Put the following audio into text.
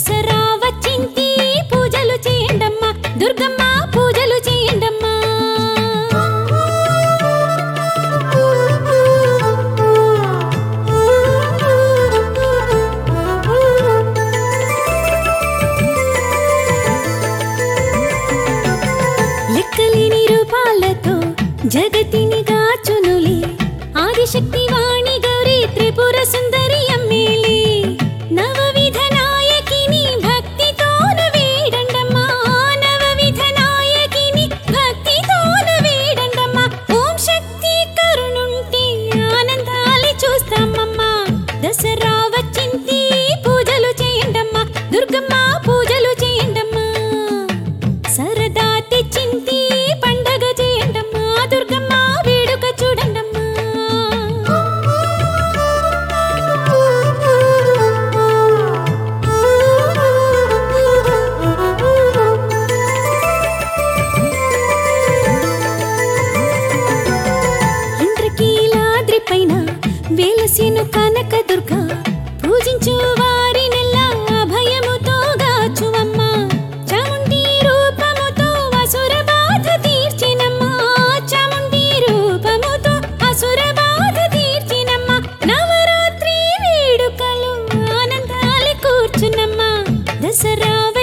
దసరా వచ్చింది పూజలు చేయండమ్మా దుర్గమ్మ పూజలు చేయండమ్మా లెక్కలేని రూపాలతో జగతిని గాచునులే ఆదిశక్తి వాణి గౌరీ త్రిపుర సుందరి అమ్మేలే నవవిధ నాయకిని భక్తితోన వేడండమ్మా నవవిధ నాయకిని భక్తితోన వేడండమ్మా ఓం శక్తి కరుణుంటే ఆనందాలి చూస్తామమ్మా దసరా వచ్చింది పూజలు చేయండమ్మా దుర్గమ్మ పూజలు చేయండమ్మా సరదా తెచ్చింది పండగ చేయండమ్మా దుర్గమ్మ వేడుక చూడండమ్మా ఇంద్రకీలాద్రి పైన వెలసిను కనక దుర్గ పూజించు వారినెల్లా అభయముతో గాచువమ్మా చాముండి రూపముతో అసుర బాధ తీర్చినమ్మా చాముండి రూపముతో అసుర బాధ తీర్చినమ్మా నవరాత్రి వేడుకలు ఆనందాలు కూర్చునమ్మా దసరా